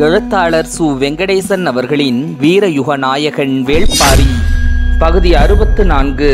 எழுத்தாளர் சு வெங்கடேசன் அவர்களின் வீரயுக நாயகன் வேள்பாரி பகுதி அறுபத்து நான்கு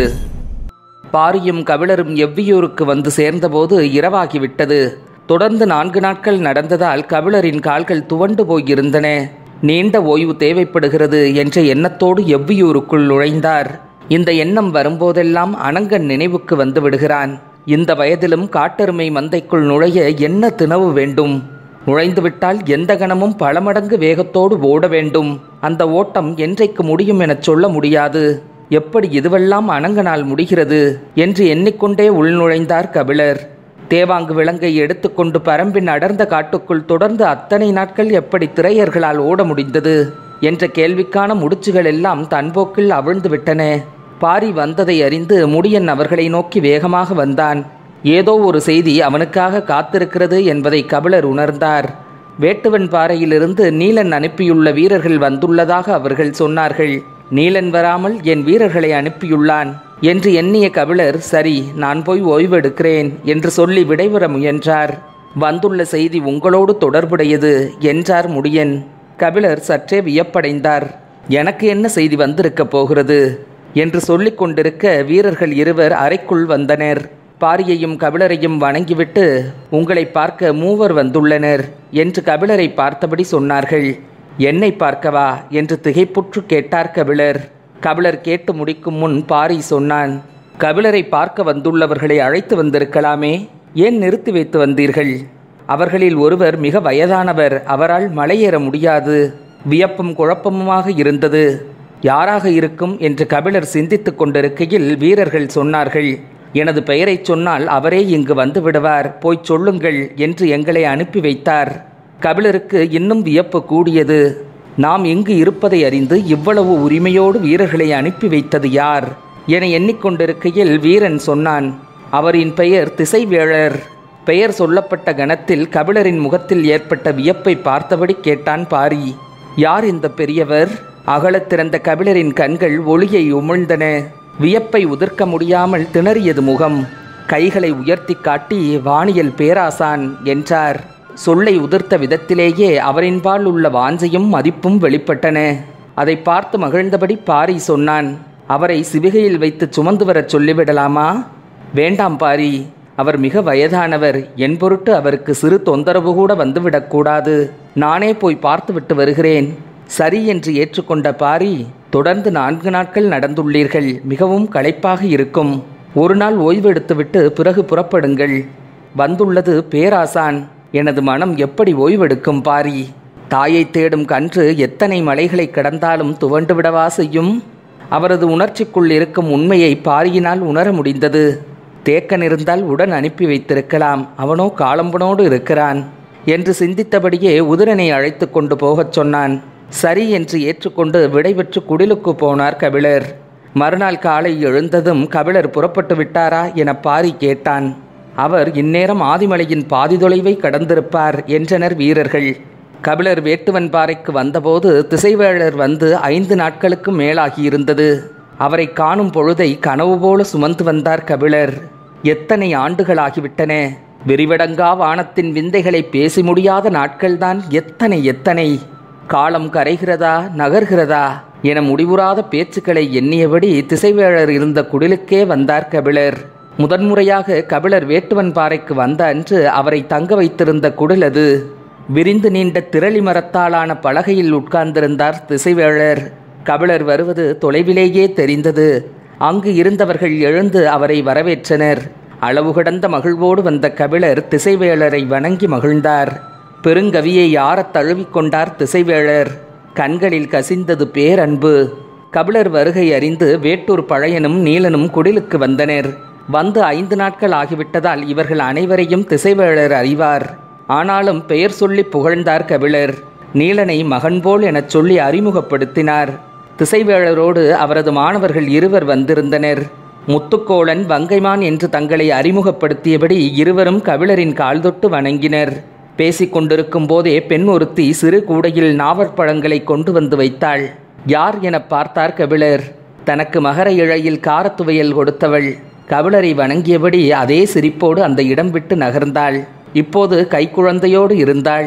பாரியும் கபிலரும் எவ்வியூருக்கு வந்து சேர்ந்தபோது இரவாகிவிட்டது தொடர்ந்து நான்கு நாட்கள் நடந்ததால் கபிலரின் கால்கள் துவண்டு போயிருந்தன நீண்ட ஓய்வு தேவைப்படுகிறது என்ற எண்ணத்தோடு எவ்வியூருக்குள் நுழைந்தார் இந்த எண்ணம் வரும்போதெல்லாம் அனங்கன் நினைவுக்கு வந்து விடுகிறான் இந்த வயதிலும் காட்டெருமை மந்தைக்குள் நுழைய என்ன தினவு வேண்டும் நுழைந்துவிட்டால் எந்த கணமும் பல மடங்கு வேகத்தோடு ஓட வேண்டும் அந்த ஓட்டம் என்றைக்கு முடியும் எனச் சொல்ல முடியாது எப்படி இதுவெல்லாம் அணங்கனால் முடிகிறது என்று எண்ணிக்கொண்டே உள்நுழைந்தார் கபிலர் தேவாங்கு விலங்கை எடுத்துக்கொண்டு பரம்பின் அடர்ந்த காட்டுக்குள் தொடர்ந்து அத்தனை நாட்கள் எப்படி திரையர்களால் ஓட முடிந்தது என்ற கேள்விக்கான முடிச்சுகள் எல்லாம் தன்போக்கில் அவிழ்ந்து விட்டன பாரி வந்ததை அறிந்து முடியன் அவர்களை நோக்கி வேகமாக வந்தான் ஏதோ ஒரு செய்தி அவனுக்காக காத்திருக்கிறது என்பதை கபிலர் உணர்ந்தார் வேட்டுவன் பாறையிலிருந்து நீலன் அனுப்பியுள்ள வீரர்கள் வந்துள்ளதாக அவர்கள் சொன்னார்கள் நீலன் வராமல் என் வீரர்களை அனுப்பியுள்ளான் என்று எண்ணிய கபிலர் சரி நான் போய் ஓய்வெடுக்கிறேன் என்று சொல்லி விடைபெற முயன்றார் வந்துள்ள செய்தி உங்களோடு தொடர்புடையது என்றார் முடியன் கபிலர் சற்றே வியப்படைந்தார் எனக்கு என்ன செய்தி வந்திருக்கப் போகிறது என்று சொல்லிக் கொண்டிருக்க வீரர்கள் இருவர் அறைக்குள் வந்தனர் பாரியையும் கபிலரையும் வணங்கிவிட்டு உங்களை பார்க்க மூவர் வந்துள்ளனர் என்று கபிலரை பார்த்தபடி சொன்னார்கள் என்னை பார்க்கவா என்று திகைப்புற்று கேட்டார் கபிலர் கபிலர் கேட்டு முடிக்கும் முன் பாரி சொன்னான் கபிலரை பார்க்க வந்துள்ளவர்களை அழைத்து வந்திருக்கலாமே ஏன் நிறுத்தி வைத்து வந்தீர்கள் அவர்களில் ஒருவர் மிக வயதானவர் அவரால் மலையேற முடியாது வியப்பும் குழப்பமுமாக இருந்தது யாராக இருக்கும் என்று கபிலர் சிந்தித்துக் கொண்டிருக்கையில் வீரர்கள் சொன்னார்கள் எனது பெயரைச் சொன்னால் அவரே இங்கு வந்து விடுவார் போய்ச் சொல்லுங்கள் என்று எங்களை அனுப்பி வைத்தார் கபிலருக்கு இன்னும் வியப்பு கூடியது நாம் இங்கு இருப்பதை அறிந்து இவ்வளவு உரிமையோடு வீரர்களை அனுப்பி வைத்தது யார் என எண்ணிக்கொண்டிருக்கையில் வீரன் சொன்னான் அவரின் பெயர் திசைவேழர் பெயர் சொல்லப்பட்ட கணத்தில் கபிலரின் முகத்தில் ஏற்பட்ட வியப்பை பார்த்தபடி கேட்டான் பாரி யார் இந்த பெரியவர் அகலத் திறந்த கபிலரின் கண்கள் ஒளியை உமிழ்ந்தன வியப்பை உதிர்க்க முடியாமல் திணறியது முகம் கைகளை உயர்த்தி காட்டி வானியல் பேராசான் என்றார் சொல்லை உதிர்த்த விதத்திலேயே அவரின்பால் உள்ள வாஞ்சையும் மதிப்பும் வெளிப்பட்டன அதை பார்த்து மகிழ்ந்தபடி பாரி சொன்னான் அவரை சிவிகையில் வைத்து சுமந்து வரச் சொல்லிவிடலாமா வேண்டாம் பாரி அவர் மிக வயதானவர் என் பொருட்டு அவருக்கு சிறு தொந்தரவு கூட வந்துவிடக்கூடாது நானே போய் பார்த்துவிட்டு வருகிறேன் சரி என்று ஏற்றுக்கொண்ட பாரி தொடர்ந்து நான்கு நாட்கள் நடந்துள்ளீர்கள் மிகவும் களைப்பாக இருக்கும் ஒரு நாள் ஓய்வெடுத்துவிட்டு பிறகு புறப்படுங்கள் வந்துள்ளது பேராசான் எனது மனம் எப்படி ஓய்வெடுக்கும் பாரி தாயை தேடும் கன்று எத்தனை மலைகளை கடந்தாலும் துவண்டு விடவா செய்யும் அவரது உணர்ச்சிக்குள் இருக்கும் உண்மையை பாரியினால் உணர முடிந்தது தேக்கன் இருந்தால் உடன் அனுப்பி வைத்திருக்கலாம் அவனோ காலம்பனோடு இருக்கிறான் என்று சிந்தித்தபடியே உதிரனை அழைத்து கொண்டு போகச் சொன்னான் சரி என்று ஏற்றுக்கொண்டு விடைபெற்று குடிலுக்கு போனார் கபிலர் மறுநாள் காலை எழுந்ததும் கபிலர் புறப்பட்டு விட்டாரா என பாரி கேட்டான் அவர் இந்நேரம் ஆதிமலையின் பாதி தொலைவை கடந்திருப்பார் என்றனர் வீரர்கள் கபிலர் வேட்டுவன் பாறைக்கு வந்தபோது திசைவேழர் வந்து ஐந்து நாட்களுக்கு மேலாகியிருந்தது அவரை காணும் பொழுதை கனவு போல சுமந்து வந்தார் கபிலர் எத்தனை ஆண்டுகளாகிவிட்டன விரிவடங்கா வானத்தின் விந்தைகளை பேசி முடியாத நாட்கள்தான் எத்தனை எத்தனை காலம் கரைகிறதா நகர்கிறதா என முடிவுறாத பேச்சுக்களை எண்ணியபடி திசைவேழர் இருந்த குடிலுக்கே வந்தார் கபிலர் முதன்முறையாக கபிலர் வேட்டுவன் பாறைக்கு வந்த அன்று அவரை தங்க வைத்திருந்த குடில் அது விரிந்து நீண்ட திரளி மரத்தாலான பலகையில் உட்கார்ந்திருந்தார் திசைவேழர் கபிலர் வருவது தொலைவிலேயே தெரிந்தது அங்கு இருந்தவர்கள் எழுந்து அவரை வரவேற்றனர் அளவு கடந்த மகிழ்வோடு வந்த கபிலர் திசைவேளரை வணங்கி மகிழ்ந்தார் பெருங்கவியை யாரத் தழுவிக்கொண்டார் திசைவேழர் கண்களில் கசிந்தது பேரன்பு கபிலர் வருகை அறிந்து வேட்டூர் பழையனும் நீலனும் குடிலுக்கு வந்தனர் வந்து ஐந்து நாட்கள் ஆகிவிட்டதால் இவர்கள் அனைவரையும் திசைவேழர் அறிவார் ஆனாலும் பெயர் சொல்லி புகழ்ந்தார் கபிலர் நீலனை மகன் போல் எனச் சொல்லி அறிமுகப்படுத்தினார் திசைவேழரோடு அவரது மாணவர்கள் இருவர் வந்திருந்தனர் முத்துக்கோளன் வங்கைமான் என்று தங்களை அறிமுகப்படுத்தியபடி இருவரும் கபிலரின் கால் தொட்டு வணங்கினர் பேசிக் கொண்டிருக்கும் போதே பெண் ஒருத்தி சிறு கூடையில் நாவற்பழங்களை கொண்டு வந்து வைத்தாள் யார் என பார்த்தார் கபிலர் தனக்கு மகர இழையில் காரத்துவையல் கொடுத்தவள் கபிலரை வணங்கியபடி அதே சிரிப்போடு அந்த இடம் விட்டு நகர்ந்தாள் இப்போது கைக்குழந்தையோடு இருந்தாள்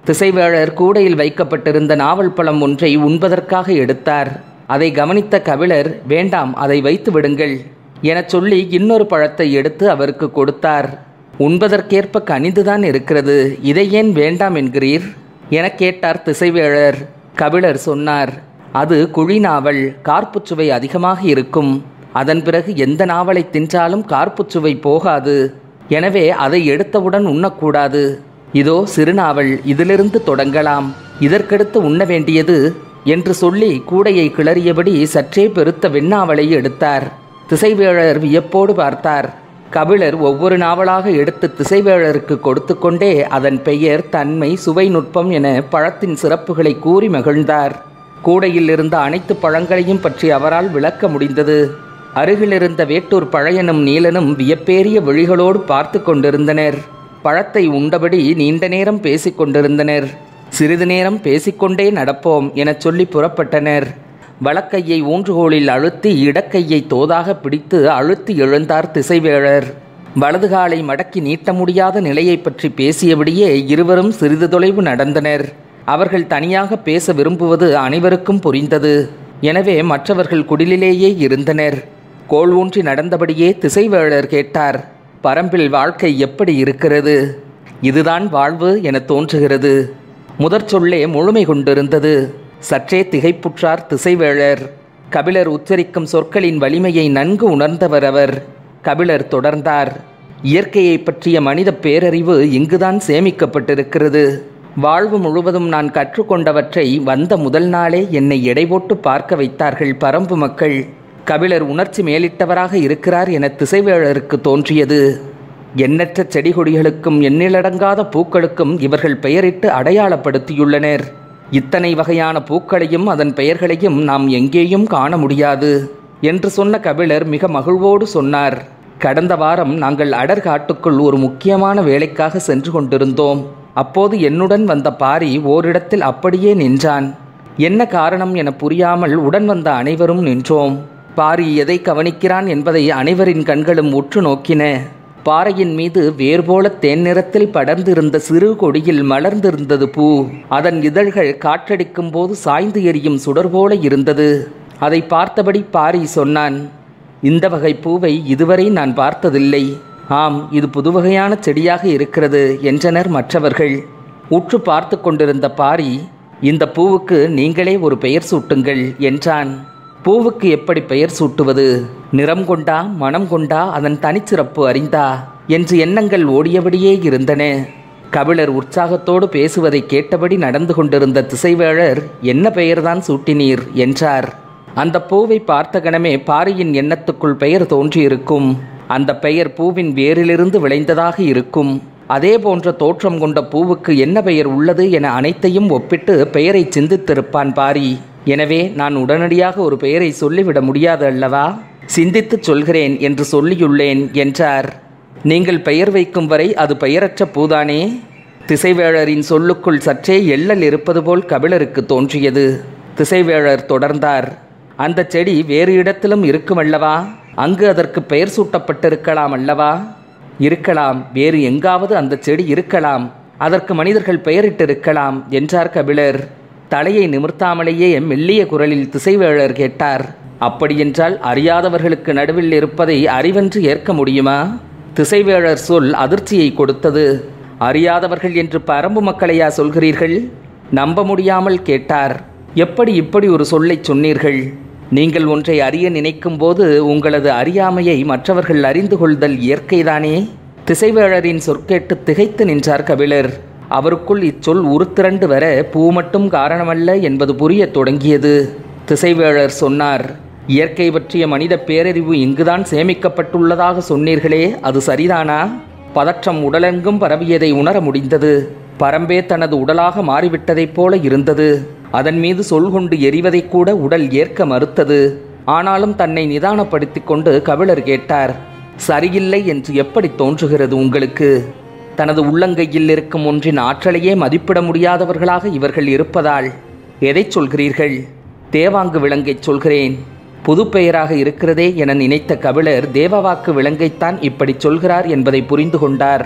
திசைவேழர் கூடையில் வைக்கப்பட்டிருந்த நாவல் பழம் ஒன்றை உண்பதற்காக எடுத்தார் அதை கவனித்த கபிலர் வேண்டாம் அதை வைத்து விடுங்கள் எனச் சொல்லி இன்னொரு பழத்தை எடுத்து அவருக்கு கொடுத்தார் உண்பதற்கேற்ப கனிந்துதான் இருக்கிறது இதை ஏன் வேண்டாம் என்கிறீர் எனக் கேட்டார் திசைவேழர் கபிலர் சொன்னார் அது குழி நாவல் கார்ப்புச் சுவை அதிகமாக இருக்கும் அதன் பிறகு எந்த நாவலை தின்றாலும் கார்ப்புச் சுவை போகாது எனவே அதை எடுத்தவுடன் உண்ணக்கூடாது இதோ சிறுநாவல் இதிலிருந்து தொடங்கலாம் இதற்கடுத்து உண்ண வேண்டியது என்று சொல்லி கூடையை கிளறியபடி சற்றே பெருத்த வெண்ணாவலை எடுத்தார் திசைவேழர் வியப்போடு பார்த்தார் கபிலர் ஒவ்வொரு நாவலாக எடுத்து திசைவேழருக்கு கொடுத்து கொண்டே அதன் பெயர் தன்மை சுவை நுட்பம் என பழத்தின் சிறப்புகளை கூறி மகிழ்ந்தார் கூடையில் இருந்த அனைத்து பழங்களையும் பற்றி அவரால் விளக்க முடிந்தது அருகிலிருந்த வேட்டூர் பழையனும் நீலனும் வியப்பேறிய விழிகளோடு பார்த்து கொண்டிருந்தனர் பழத்தை உண்டபடி நீண்ட நேரம் பேசிக் கொண்டிருந்தனர் சிறிது நேரம் பேசிக்கொண்டே நடப்போம் எனச் சொல்லி புறப்பட்டனர் வலக்கையை ஊன்றுகோலில் அழுத்தி இடக்கையை தோதாக பிடித்து அழுத்தி எழுந்தார் திசைவேழர் வலது காலை மடக்கி நீட்ட முடியாத நிலையை பற்றி பேசியபடியே இருவரும் சிறிது தொலைவு நடந்தனர் அவர்கள் தனியாக பேச விரும்புவது அனைவருக்கும் புரிந்தது எனவே மற்றவர்கள் குடிலிலேயே இருந்தனர் கோள் ஊன்றி நடந்தபடியே திசைவேழர் கேட்டார் பரம்பில் வாழ்க்கை எப்படி இருக்கிறது இதுதான் வாழ்வு என தோன்றுகிறது முதற் சொல்லே முழுமை கொண்டிருந்தது சற்றே திகைப்புற்றார் திசைவேழர் கபிலர் உச்சரிக்கும் சொற்களின் வலிமையை நன்கு உணர்ந்தவர் அவர் கபிலர் தொடர்ந்தார் இயற்கையை பற்றிய மனித பேரறிவு இங்குதான் சேமிக்கப்பட்டிருக்கிறது வாழ்வு முழுவதும் நான் கற்றுக்கொண்டவற்றை வந்த முதல் நாளே என்னை எடை போட்டு பார்க்க வைத்தார்கள் பரம்பு மக்கள் கபிலர் உணர்ச்சி மேலிட்டவராக இருக்கிறார் என திசைவேழருக்கு தோன்றியது எண்ணற்ற செடி கொடிகளுக்கும் எண்ணிலடங்காத பூக்களுக்கும் இவர்கள் பெயரிட்டு அடையாளப்படுத்தியுள்ளனர் இத்தனை வகையான பூக்களையும் அதன் பெயர்களையும் நாம் எங்கேயும் காண முடியாது என்று சொன்ன கபிலர் மிக மகிழ்வோடு சொன்னார் கடந்த வாரம் நாங்கள் அடர்காட்டுக்குள் ஒரு முக்கியமான வேலைக்காக சென்று கொண்டிருந்தோம் அப்போது என்னுடன் வந்த பாரி ஓரிடத்தில் அப்படியே நின்றான் என்ன காரணம் என புரியாமல் உடன் வந்த அனைவரும் நின்றோம் பாரி எதை கவனிக்கிறான் என்பதை அனைவரின் கண்களும் உற்று நோக்கின பாறையின் மீது வேர்போல தேன் நிறத்தில் படர்ந்திருந்த சிறு கொடியில் மலர்ந்திருந்தது பூ அதன் இதழ்கள் காற்றடிக்கும் போது சாய்ந்து எரியும் சுடர் போல இருந்தது அதை பார்த்தபடி பாரி சொன்னான் இந்த வகை பூவை இதுவரை நான் பார்த்ததில்லை ஆம் இது புதுவகையான செடியாக இருக்கிறது என்றனர் மற்றவர்கள் உற்று பார்த்து கொண்டிருந்த பாரி இந்த பூவுக்கு நீங்களே ஒரு பெயர் சூட்டுங்கள் என்றான் பூவுக்கு எப்படி பெயர் சூட்டுவது நிறம் கொண்டா மனம் கொண்டா அதன் தனிச்சிறப்பு அறிந்தா என்று எண்ணங்கள் ஓடியபடியே இருந்தன கபிலர் உற்சாகத்தோடு பேசுவதை கேட்டபடி நடந்து கொண்டிருந்த திசைவேழர் என்ன பெயர்தான் சூட்டினீர் என்றார் அந்த பூவை பார்த்த கணமே பாரியின் எண்ணத்துக்குள் பெயர் தோன்றியிருக்கும் அந்த பெயர் பூவின் வேரிலிருந்து விளைந்ததாக இருக்கும் அதே போன்ற தோற்றம் கொண்ட பூவுக்கு என்ன பெயர் உள்ளது என அனைத்தையும் ஒப்பிட்டு பெயரை சிந்தித்திருப்பான் பாரி எனவே நான் உடனடியாக ஒரு பெயரை சொல்லிவிட முடியாது அல்லவா சிந்தித்துச் சொல்கிறேன் என்று சொல்லியுள்ளேன் என்றார் நீங்கள் பெயர் வைக்கும் வரை அது பெயரற்ற பூதானே திசைவேழரின் சொல்லுக்குள் சற்றே எள்ளல் இருப்பது போல் கபிலருக்கு தோன்றியது திசைவேழர் தொடர்ந்தார் அந்த செடி வேறு இடத்திலும் இருக்குமல்லவா அங்கு அதற்கு பெயர் சூட்டப்பட்டிருக்கலாம் அல்லவா இருக்கலாம் வேறு எங்காவது அந்த செடி இருக்கலாம் அதற்கு மனிதர்கள் பெயரிட்டிருக்கலாம் என்றார் கபிலர் தலையை நிமிர்த்தாமலேயே மெல்லிய குரலில் திசைவேழர் கேட்டார் அப்படியென்றால் அறியாதவர்களுக்கு நடுவில் இருப்பதை அறிவென்று ஏற்க முடியுமா திசைவேழர் சொல் அதிர்ச்சியை கொடுத்தது அறியாதவர்கள் என்று பரம்பு மக்களையா சொல்கிறீர்கள் நம்ப முடியாமல் கேட்டார் எப்படி இப்படி ஒரு சொல்லைச் சொன்னீர்கள் நீங்கள் ஒன்றை அறிய நினைக்கும் போது உங்களது அறியாமையை மற்றவர்கள் அறிந்து கொள்தல் இயற்கைதானே திசைவேழரின் சொற்கேட்டு திகைத்து நின்றார் கபிலர் அவருக்குள் இச்சொல் உருத்திரண்டு வர பூ மட்டும் காரணமல்ல என்பது புரியத் தொடங்கியது திசைவேழர் சொன்னார் இயற்கை பற்றிய மனித பேரறிவு இங்குதான் சேமிக்கப்பட்டுள்ளதாக சொன்னீர்களே அது சரிதானா பதற்றம் உடலெங்கும் பரவியதை உணர முடிந்தது பரம்பே தனது உடலாக மாறிவிட்டதைப் போல இருந்தது அதன் மீது சொல் கொண்டு எரிவதைக் கூட உடல் ஏற்க மறுத்தது ஆனாலும் தன்னை நிதானப்படுத்திக் கொண்டு கபிலர் கேட்டார் சரியில்லை என்று எப்படி தோன்றுகிறது உங்களுக்கு தனது உள்ளங்கையில் இருக்கும் ஒன்றின் ஆற்றலையே மதிப்பிட முடியாதவர்களாக இவர்கள் இருப்பதால் எதைச் சொல்கிறீர்கள் தேவாங்கு விலங்கைச் சொல்கிறேன் புது பெயராக இருக்கிறதே என நினைத்த கபிலர் தேவவாக்கு விலங்கைத்தான் இப்படி சொல்கிறார் என்பதை புரிந்து கொண்டார்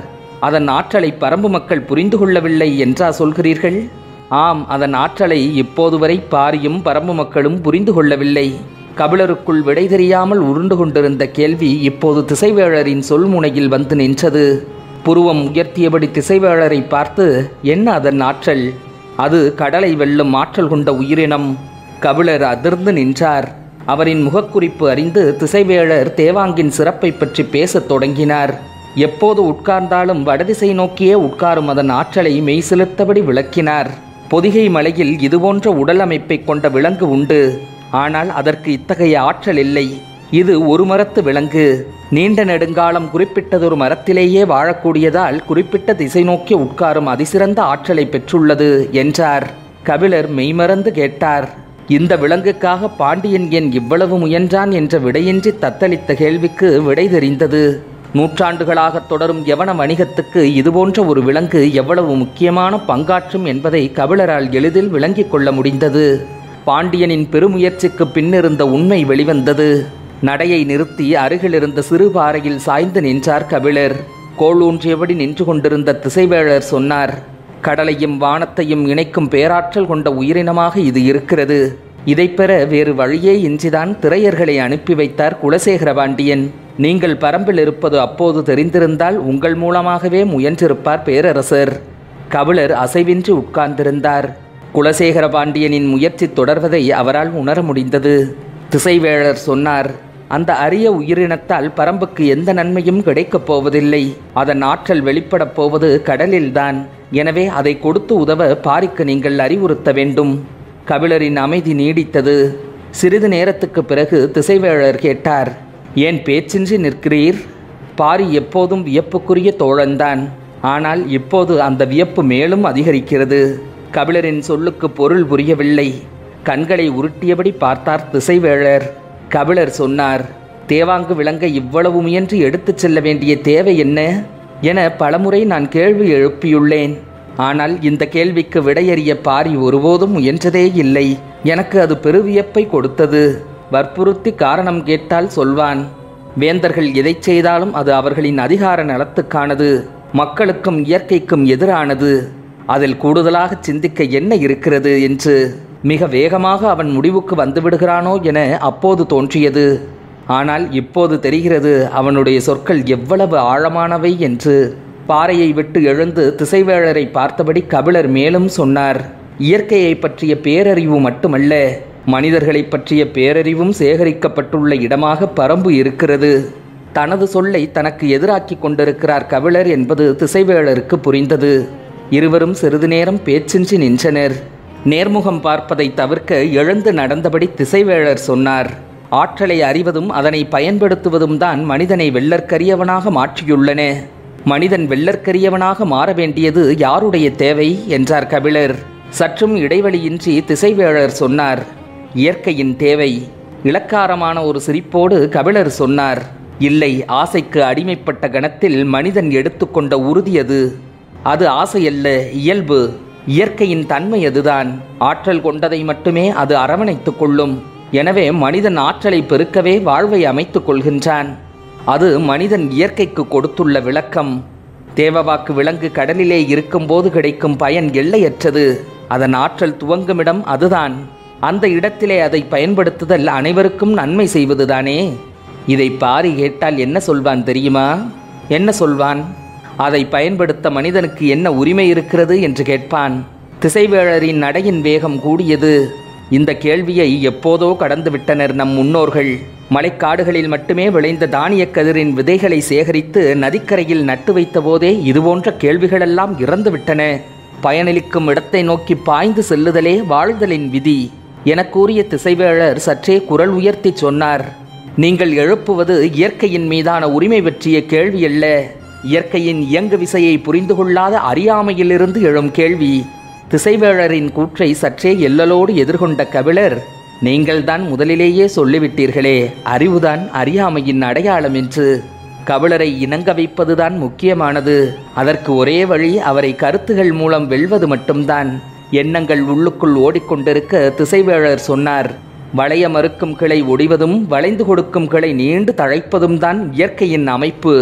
அதன் ஆற்றலை பரம்பு மக்கள் புரிந்து கொள்ளவில்லை என்றா சொல்கிறீர்கள் ஆம் அதன் ஆற்றலை இப்போது வரை பாரியும் பரம்பு மக்களும் புரிந்து கொள்ளவில்லை கபிலருக்குள் விடை தெரியாமல் உருண்டு கொண்டிருந்த கேள்வி இப்போது திசைவேழரின் சொல்முனையில் வந்து நின்றது புருவம் உயர்த்தியபடி திசைவேழரை பார்த்து என்ன அதன் ஆற்றல் அது கடலை வெல்லும் ஆற்றல் கொண்ட உயிரினம் கபிலர் அதிர்ந்து நின்றார் அவரின் முகக்குறிப்பு அறிந்து திசைவேழர் தேவாங்கின் சிறப்பை பற்றி பேசத் தொடங்கினார் எப்போது உட்கார்ந்தாலும் வடதிசை நோக்கியே உட்காரும் அதன் ஆற்றலை மெய் செலுத்தபடி விளக்கினார் பொதிகை மலையில் இதுபோன்ற உடல் அமைப்பை கொண்ட விலங்கு உண்டு ஆனால் அதற்கு இத்தகைய ஆற்றல் இல்லை இது ஒரு மரத்து விலங்கு நீண்ட நெடுங்காலம் குறிப்பிட்டதொரு மரத்திலேயே வாழக்கூடியதால் குறிப்பிட்ட திசை நோக்கி உட்காரும் அதிசிறந்த ஆற்றலை பெற்றுள்ளது என்றார் கபிலர் மெய்மறந்து கேட்டார் இந்த விலங்குக்காக பாண்டியன் ஏன் இவ்வளவு முயன்றான் என்ற விடையின்றி தத்தளித்த கேள்விக்கு விடை தெரிந்தது நூற்றாண்டுகளாக தொடரும் யவன வணிகத்துக்கு இதுபோன்ற ஒரு விலங்கு எவ்வளவு முக்கியமான பங்காற்றும் என்பதை கபிலரால் எளிதில் விளங்கிக் கொள்ள முடிந்தது பாண்டியனின் பெருமுயற்சிக்கு பின்னிருந்த உண்மை வெளிவந்தது நடையை நிறுத்தி அருகிலிருந்த சிறு பாறையில் சாய்ந்து நின்றார் கபிலர் கோளூன்றியபடி நின்று கொண்டிருந்த திசைவேழர் சொன்னார் கடலையும் வானத்தையும் இணைக்கும் பேராற்றல் கொண்ட உயிரினமாக இது இருக்கிறது இதை பெற வேறு வழியே இன்றிதான் திரையர்களை அனுப்பி வைத்தார் குலசேகர பாண்டியன் நீங்கள் பரம்பில் இருப்பது அப்போது தெரிந்திருந்தால் உங்கள் மூலமாகவே முயன்றிருப்பார் பேரரசர் கபிலர் அசைவின்றி உட்கார்ந்திருந்தார் குலசேகர பாண்டியனின் முயற்சி தொடர்வதை அவரால் உணர முடிந்தது திசைவேழர் சொன்னார் அந்த அரிய உயிரினத்தால் பரம்புக்கு எந்த நன்மையும் கிடைக்கப் போவதில்லை அதன் ஆற்றல் வெளிப்படப் போவது கடலில்தான் எனவே அதை கொடுத்து உதவ பாரிக்கு நீங்கள் அறிவுறுத்த வேண்டும் கபிலரின் அமைதி நீடித்தது சிறிது நேரத்துக்கு பிறகு திசைவேழர் கேட்டார் ஏன் பேச்சின்றி நிற்கிறீர் பாரி எப்போதும் வியப்புக்குரிய தோழன்தான் ஆனால் இப்போது அந்த வியப்பு மேலும் அதிகரிக்கிறது கபிலரின் சொல்லுக்கு பொருள் புரியவில்லை கண்களை உருட்டியபடி பார்த்தார் திசைவேழர் கபிலர் சொன்னார் தேவாங்கு விலங்கை இவ்வளவு முயன்று எடுத்துச் செல்ல வேண்டிய தேவை என்ன என பலமுறை நான் கேள்வி எழுப்பியுள்ளேன் ஆனால் இந்த கேள்விக்கு விடையறிய பாரி ஒருபோதும் முயன்றதே இல்லை எனக்கு அது பெருவியப்பை கொடுத்தது வற்புறுத்தி காரணம் கேட்டால் சொல்வான் வேந்தர்கள் எதை செய்தாலும் அது அவர்களின் அதிகார நலத்துக்கானது மக்களுக்கும் இயற்கைக்கும் எதிரானது அதில் கூடுதலாக சிந்திக்க என்ன இருக்கிறது என்று மிக வேகமாக அவன் முடிவுக்கு வந்துவிடுகிறானோ என அப்போது தோன்றியது ஆனால் இப்போது தெரிகிறது அவனுடைய சொற்கள் எவ்வளவு ஆழமானவை என்று பாறையை விட்டு எழுந்து திசைவேழரை பார்த்தபடி கபிலர் மேலும் சொன்னார் இயற்கையை பற்றிய பேரறிவு மட்டுமல்ல மனிதர்களைப் பற்றிய பேரறிவும் சேகரிக்கப்பட்டுள்ள இடமாக பரம்பு இருக்கிறது தனது சொல்லை தனக்கு எதிராக்கி கொண்டிருக்கிறார் கபிலர் என்பது திசைவேழருக்கு புரிந்தது இருவரும் சிறிது நேரம் பேச்சின்றி நின்றனர் நேர்முகம் பார்ப்பதை தவிர்க்க எழுந்து நடந்தபடி திசைவேழர் சொன்னார் ஆற்றலை அறிவதும் அதனை பயன்படுத்துவதும் தான் மனிதனை வெள்ளற்கரியவனாக மாற்றியுள்ளன மனிதன் வெள்ளற்கரியவனாக மாற வேண்டியது யாருடைய தேவை என்றார் கபிலர் சற்றும் இடைவெளியின்றி திசைவேழர் சொன்னார் இயற்கையின் தேவை இலக்காரமான ஒரு சிரிப்போடு கபிலர் சொன்னார் இல்லை ஆசைக்கு அடிமைப்பட்ட கணத்தில் மனிதன் எடுத்துக்கொண்ட உறுதி அது அது ஆசையல்ல இயல்பு இயற்கையின் தன்மை அதுதான் ஆற்றல் கொண்டதை மட்டுமே அது அரவணைத்துக் கொள்ளும் எனவே மனிதன் ஆற்றலை பெருக்கவே வாழ்வை அமைத்துக் கொள்கின்றான் அது மனிதன் இயற்கைக்கு கொடுத்துள்ள விளக்கம் தேவவாக்கு விலங்கு கடலிலே இருக்கும்போது கிடைக்கும் பயன் எல்லையற்றது அதன் ஆற்றல் துவங்குமிடம் அதுதான் அந்த இடத்திலே அதை பயன்படுத்துதல் அனைவருக்கும் நன்மை செய்வதுதானே இதை பாரி கேட்டால் என்ன சொல்வான் தெரியுமா என்ன சொல்வான் அதை பயன்படுத்த மனிதனுக்கு என்ன உரிமை இருக்கிறது என்று கேட்பான் திசைவேழரின் நடையின் வேகம் கூடியது இந்த கேள்வியை எப்போதோ கடந்து விட்டனர் நம் முன்னோர்கள் மலைக்காடுகளில் மட்டுமே விளைந்த தானியக் கதிரின் விதைகளை சேகரித்து நதிக்கரையில் நட்டு வைத்த போதே இதுபோன்ற கேள்விகளெல்லாம் இறந்து விட்டன பயனளிக்கும் இடத்தை நோக்கி பாய்ந்து செல்லுதலே வாழ்தலின் விதி என கூறிய திசைவேழர் சற்றே குரல் உயர்த்தி சொன்னார் நீங்கள் எழுப்புவது இயற்கையின் மீதான உரிமை பற்றிய கேள்வி அல்ல இயற்கையின் இயங்கு விசையை புரிந்து கொள்ளாத அறியாமையிலிருந்து எழும் கேள்வி திசைவேழரின் கூற்றை சற்றே எல்லலோடு எதிர்கொண்ட கபிலர் நீங்கள்தான் முதலிலேயே சொல்லிவிட்டீர்களே அறிவுதான் அறியாமையின் அடையாளம் என்று கபிலரை இணங்க வைப்பதுதான் முக்கியமானது அதற்கு ஒரே வழி அவரை கருத்துகள் மூலம் வெல்வது மட்டும்தான் எண்ணங்கள் உள்ளுக்குள் ஓடிக்கொண்டிருக்க திசைவேழர் சொன்னார் வளைய மறுக்கும் கிளை ஒடிவதும் வளைந்து கொடுக்கும் கிளை நீண்டு தழைப்பதும் தான் இயற்கையின் அமைப்பு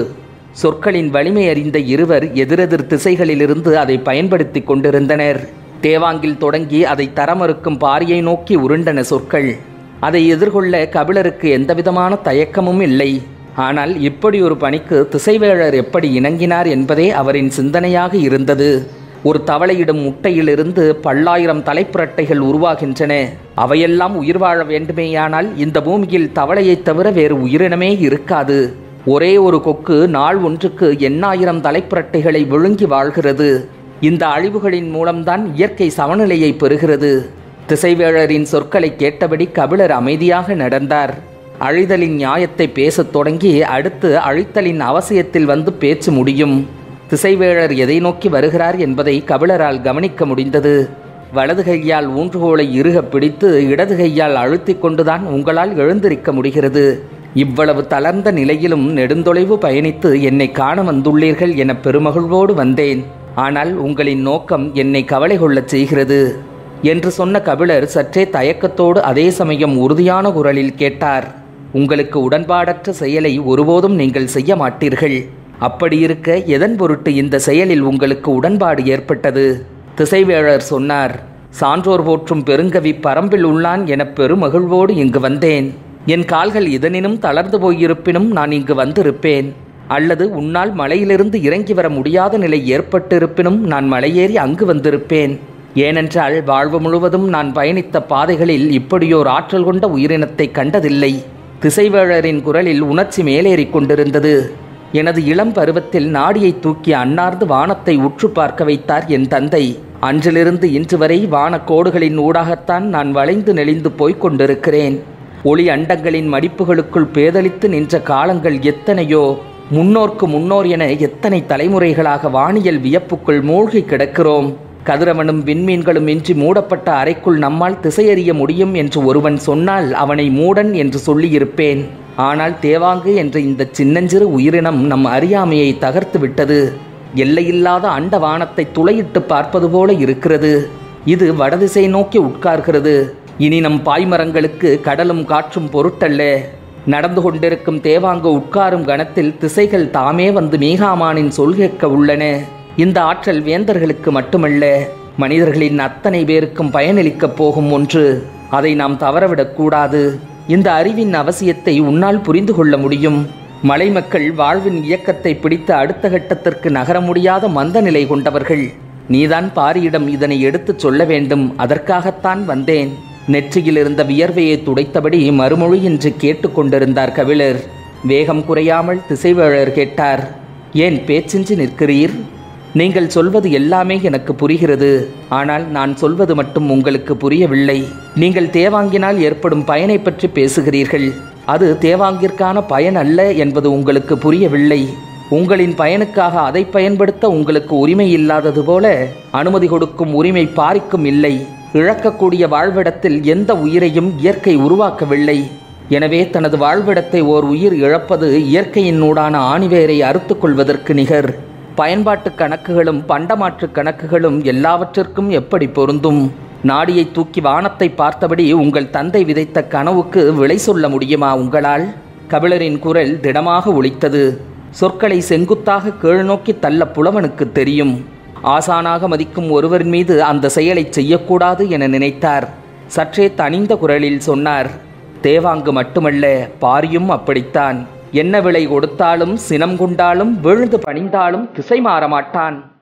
சொற்களின் வலிமை அறிந்த இருவர் எதிரெதிர் திசைகளிலிருந்து அதை பயன்படுத்தி கொண்டிருந்தனர் தேவாங்கில் தொடங்கி அதை தரமறுக்கும் பாரியை நோக்கி உருண்டன சொற்கள் அதை எதிர்கொள்ள கபிலருக்கு எந்தவிதமான தயக்கமும் இல்லை ஆனால் இப்படி ஒரு பணிக்கு திசைவேழர் எப்படி இணங்கினார் என்பதே அவரின் சிந்தனையாக இருந்தது ஒரு தவளையிடும் முட்டையிலிருந்து பல்லாயிரம் தலைப்புரட்டைகள் உருவாகின்றன அவையெல்லாம் உயிர் வாழ வேண்டுமேயானால் இந்த பூமியில் தவளையைத் தவிர வேறு உயிரினமே இருக்காது ஒரே ஒரு கொக்கு நாள் ஒன்றுக்கு எண்ணாயிரம் தலைப்புரட்டைகளை விழுங்கி வாழ்கிறது இந்த அழிவுகளின் மூலம்தான் இயற்கை சமநிலையை பெறுகிறது திசைவேழரின் சொற்களை கேட்டபடி கபிலர் அமைதியாக நடந்தார் அழிதலின் நியாயத்தை பேசத் தொடங்கி அடுத்து அழித்தலின் அவசியத்தில் வந்து பேச்சு முடியும் திசைவேழர் எதை நோக்கி வருகிறார் என்பதை கபிலரால் கவனிக்க முடிந்தது வலது கையால் ஊன்றுகோலை இறுக பிடித்து இடது கையால் அழுத்திக் கொண்டுதான் உங்களால் எழுந்திருக்க முடிகிறது இவ்வளவு தளர்ந்த நிலையிலும் நெடுந்தொலைவு பயணித்து என்னை காண வந்துள்ளீர்கள் என பெருமகிழ்வோடு வந்தேன் ஆனால் உங்களின் நோக்கம் என்னை கவலை கொள்ளச் செய்கிறது என்று சொன்ன கபிலர் சற்றே தயக்கத்தோடு அதே சமயம் உறுதியான குரலில் கேட்டார் உங்களுக்கு உடன்பாடற்ற செயலை ஒருபோதும் நீங்கள் செய்ய மாட்டீர்கள் அப்படி இருக்க எதன் பொருட்டு இந்த செயலில் உங்களுக்கு உடன்பாடு ஏற்பட்டது திசைவேழர் சொன்னார் சான்றோர் போற்றும் பெருங்கவி பரம்பில் உள்ளான் என பெருமகிழ்வோடு இங்கு வந்தேன் என் கால்கள் இதனினும் தளர்ந்து போயிருப்பினும் நான் இங்கு வந்திருப்பேன் அல்லது உன்னால் மலையிலிருந்து இறங்கி வர முடியாத நிலை ஏற்பட்டிருப்பினும் நான் மலையேறி அங்கு வந்திருப்பேன் ஏனென்றால் வாழ்வு முழுவதும் நான் பயணித்த பாதைகளில் இப்படியோர் ஆற்றல் கொண்ட உயிரினத்தை கண்டதில்லை திசைவேழரின் குரலில் உணர்ச்சி மேலேறிக் கொண்டிருந்தது எனது இளம் பருவத்தில் நாடியை தூக்கி அன்னார்ந்து வானத்தை உற்று பார்க்க வைத்தார் என் தந்தை அன்றிலிருந்து இன்று வரை வானக்கோடுகளின் ஊடாகத்தான் நான் வளைந்து நெளிந்து போய்க் கொண்டிருக்கிறேன் ஒளி அண்டங்களின் மடிப்புகளுக்குள் பேதலித்து நின்ற காலங்கள் எத்தனையோ முன்னோர்க்கு முன்னோர் என எத்தனை தலைமுறைகளாக வானியல் வியப்புக்குள் மூழ்கி கிடக்கிறோம் கதிரவனும் விண்மீன்களும் இன்றி மூடப்பட்ட அறைக்குள் நம்மால் திசையறிய முடியும் என்று ஒருவன் சொன்னால் அவனை மூடன் என்று சொல்லியிருப்பேன் ஆனால் தேவாங்கு என்ற இந்த சின்னஞ்சிறு உயிரினம் நம் அறியாமையை தகர்த்து விட்டது எல்லையில்லாத அண்ட வானத்தை துளையிட்டு பார்ப்பது போல இருக்கிறது இது வடதிசை நோக்கி உட்கார்கிறது இனி நம் பாய்மரங்களுக்கு கடலும் காற்றும் பொருட்டல்ல நடந்து கொண்டிருக்கும் தேவாங்கு உட்காரும் கணத்தில் திசைகள் தாமே வந்து மீகாமானின் சொல் கேட்க உள்ளன இந்த ஆற்றல் வேந்தர்களுக்கு மட்டுமல்ல மனிதர்களின் அத்தனை பேருக்கும் பயனளிக்கப் போகும் ஒன்று அதை நாம் தவறவிடக்கூடாது இந்த அறிவின் அவசியத்தை உன்னால் புரிந்து கொள்ள முடியும் மலை மக்கள் வாழ்வின் இயக்கத்தை பிடித்து அடுத்த கட்டத்திற்கு நகர முடியாத மந்த நிலை கொண்டவர்கள் நீதான் பாரியிடம் இதனை எடுத்துச் சொல்ல வேண்டும் அதற்காகத்தான் வந்தேன் நெற்றியில் இருந்த வியர்வையை துடைத்தபடி மறுமொழியின்றி கேட்டுக்கொண்டிருந்தார் கபிலர் வேகம் குறையாமல் திசைவேழர் கேட்டார் ஏன் பேச்சின்றி நிற்கிறீர் நீங்கள் சொல்வது எல்லாமே எனக்கு புரிகிறது ஆனால் நான் சொல்வது மட்டும் உங்களுக்கு புரியவில்லை நீங்கள் தேவாங்கினால் ஏற்படும் பயனை பற்றி பேசுகிறீர்கள் அது தேவாங்கிற்கான பயன் அல்ல என்பது உங்களுக்கு புரியவில்லை உங்களின் பயனுக்காக அதை பயன்படுத்த உங்களுக்கு உரிமை இல்லாதது போல அனுமதி கொடுக்கும் உரிமை பாரிக்கும் இல்லை இழக்கக்கூடிய வாழ்விடத்தில் எந்த உயிரையும் இயற்கை உருவாக்கவில்லை எனவே தனது வாழ்விடத்தை ஓர் உயிர் இழப்பது இயற்கையினூடான ஆணிவேரை அறுத்துக் கொள்வதற்கு நிகர் பயன்பாட்டு கணக்குகளும் பண்டமாற்று கணக்குகளும் எல்லாவற்றிற்கும் எப்படி பொருந்தும் நாடியை தூக்கி வானத்தை பார்த்தபடி உங்கள் தந்தை விதைத்த கனவுக்கு விலை சொல்ல முடியுமா உங்களால் கபிலரின் குரல் திடமாக ஒலித்தது சொற்களை செங்குத்தாக கீழ் நோக்கி தள்ள புலவனுக்கு தெரியும் ஆசானாக மதிக்கும் ஒருவர் மீது அந்த செயலை செய்யக்கூடாது என நினைத்தார் சற்றே தனிந்த குரலில் சொன்னார் தேவாங்கு மட்டுமல்ல பாரியும் அப்படித்தான் என்ன விலை கொடுத்தாலும் சினம் கொண்டாலும் விழுந்து பணிந்தாலும் திசை மாற மாட்டான்